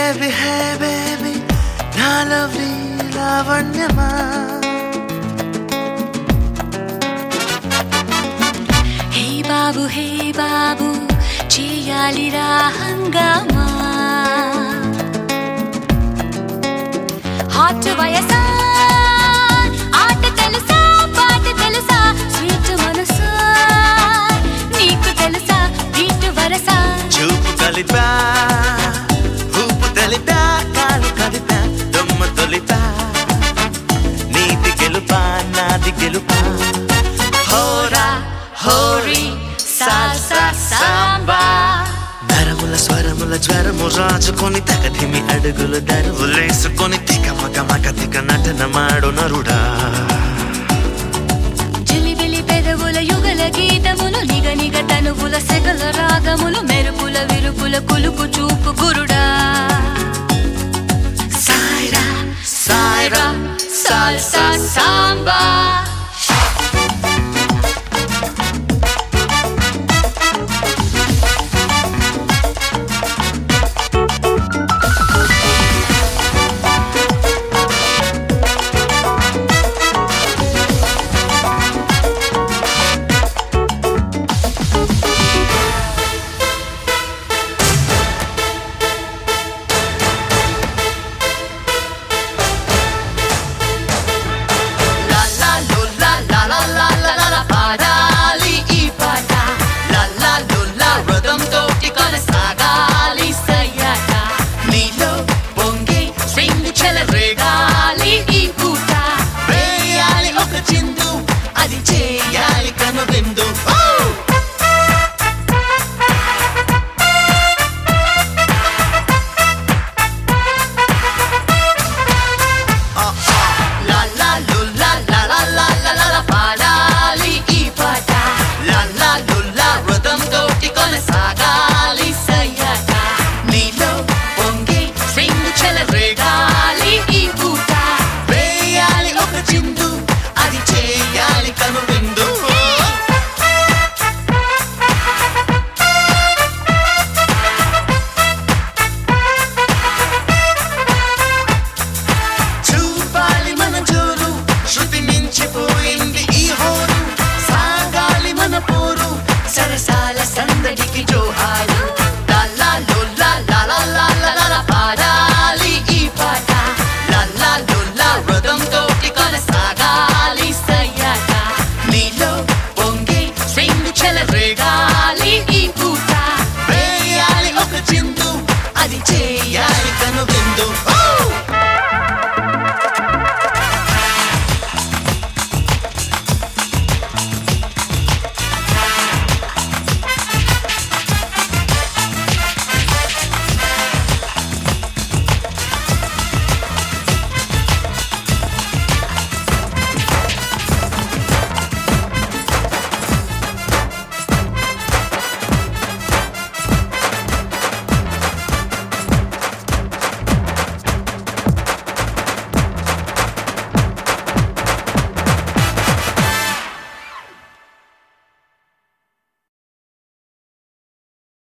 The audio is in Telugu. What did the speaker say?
బేబీ హే బేబీ నా లవ్లీ లావణ్యమా హే బాబు హే బాబు చేయాలిరా హంగామా హాట్ వయసా ఆట తెలుసా పాట తెలుసా స్వీట్ మనసా నీకు తెలుసా వీటు వరసా చూపు కలిపా ఊపు తెలిపా కాలు కలిపా దొమ్మ తొలిపా నీది గెలుపా నాది గెలుపా హోరా హోరీ సాల్సా సాంబా నరముల స్వరముల జ్వరము రాజుకొని తగధిమి అడుగులు దరువులేసుకొని తిక మగ మగ తిక నటన మాడు నరుడా జిలిబిలి పెదవుల యుగల గీతములు నిగ నిగ తనువుల సెగల రాగములు మెరుపుల విరుపుల కులుకు చూపు గురుడా సాయిరా సాయిరా salsa samba La la lo la la la la la la la పాడాలి ఈ పాట La la lo la rhythm తోటి కొనసాగాలి సయ్యాట నీలో పొంగి స్వింగ్ చెలరేగాలి ఈ పూట వేయాలి ఒక చిందు అది చేయాలి కను విందు La la lo la la la la la la la పాడాలి ఈ పాట La la lo la rhythm తోటి కొనసాగాలి సయ్యాట నీలో పొంగి స్వింగ్ చెలరేగా